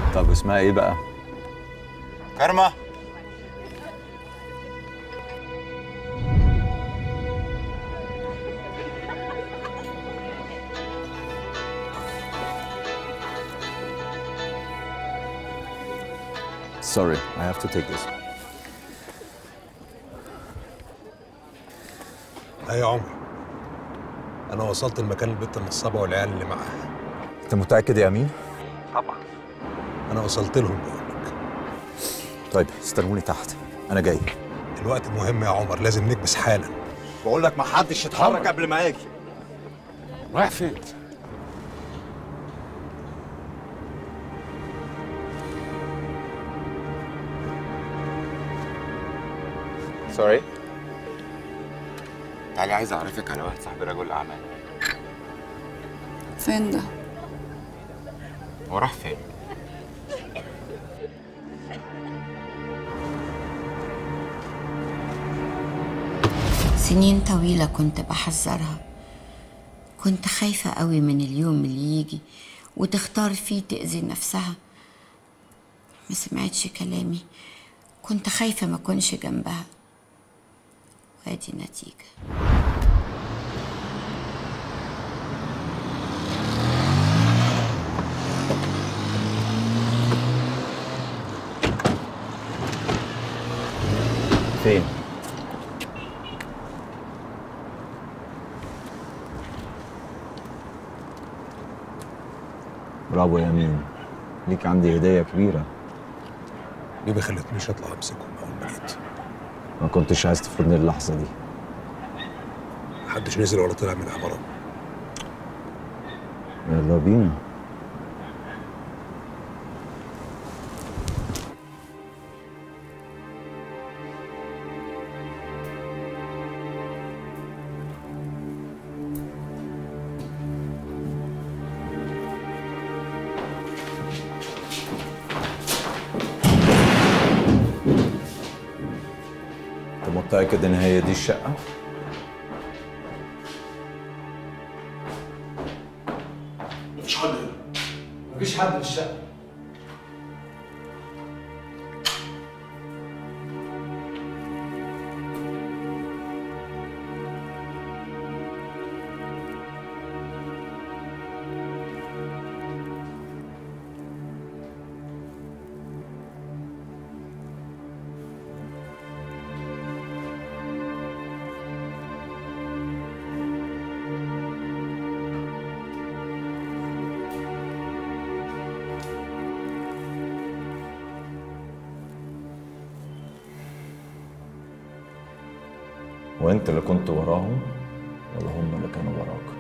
طب اسمها ايه بقى؟ كارما Sorry, I have to take this. لا يا عمر انا وصلت لمكان البت النصابه والعيال اللي معاها انت متأكد يا امين؟ طبعا انا وصلت لهم بقول لك طيب استنوني تحت انا جاي الوقت مهم يا عمر لازم نكبس حالا بقول لك ما حدش يتحرك قبل ما اجي رايح فين؟ سوري تعالي عايز اعرفك على واحد صاحبي رجل اعمال فين ده؟ هو راح فين؟ سنين طويلة كنت بحذرها كنت خايفة قوي من اليوم اللي يجي وتختار فيه تأذي نفسها ما سمعتش كلامي كنت خايفة ما كنش جنبها وادي نتيجة فين؟ برافو يا امين ليك عندي هدية كبيرة ليه ما خلتنيش اطلع امسكهم اول ما جيت ما كنتش عايز تفوتني اللحظة دي محدش نزل ولا طلع من العماره يلا بينا انت متأكد ان هي دي الشقة؟ مفيش حد هنا مفيش حد في الشقة وانت اللي كنت وراهم ولا هم اللي كانوا وراك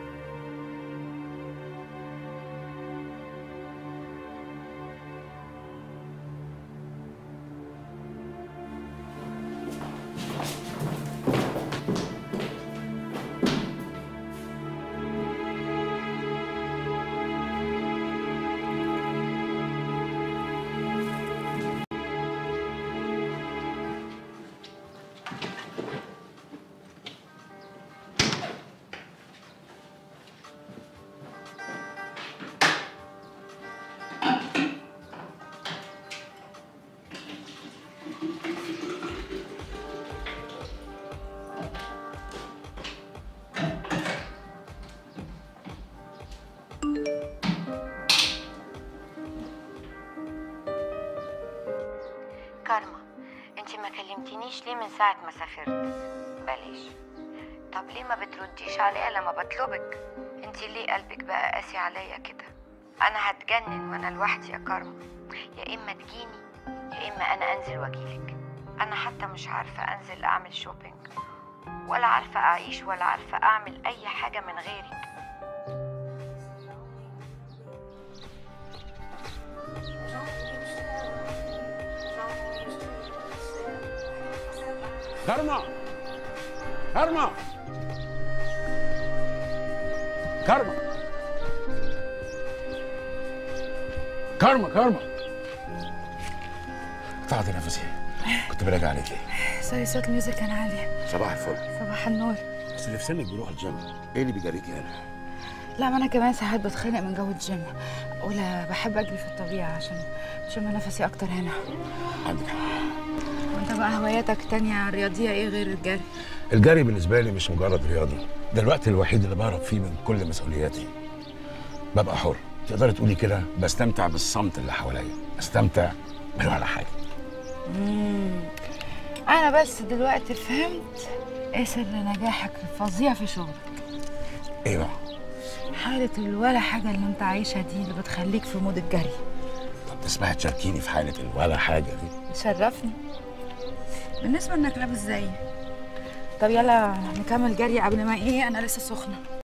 كارما انت ما كلمتنيش ليه من ساعة ما سافرت بلاش طب ليه ما بترديش عليا لما بطلبك انت ليه قلبك بقى قاسي عليا كده انا هتجنن وانا لوحدي يا كارما يا اما تجيني يا اما انا انزل واجيلك انا حتى مش عارفة انزل اعمل شوبينج ولا عارفة اعيش ولا عارفة اعمل اي حاجة من غيرك كارما كارما كارما كارما كارما قطعت نفسي كنت براجع عليكي سوري صوت الميوزك كان عالي صباح الفل صباح النور بس اللي في سنك بيروح الجيم ايه اللي بيجريكي هنا لا ما انا كمان ساعات بتخانق من جو الجيم ولا بحب اجري في الطبيعه عشان اشم نفسي اكتر هنا عندك حق وانت بقى هواياتك تانية رياضيه ايه غير الجري الجري بالنسبه لي مش مجرد رياضه ده الوقت الوحيد اللي بهرب فيه من كل مسؤولياتي ببقى حر تقدري تقولي كده بستمتع بالصمت اللي حواليا بستمتع من ولا حاجه انا بس دلوقتي فهمت ايه سر نجاحك الفظيع في شغلك ايه بقى حالة الولا حاجة اللي انت عايشها دي اللي بتخليك في مود الجري طب تسمعي تشاركيني في حاله الولا حاجه دي شرفني بالنسبة انك لابس زيي طب يلا نكمل جري قبل ما ايه انا لسه سخنة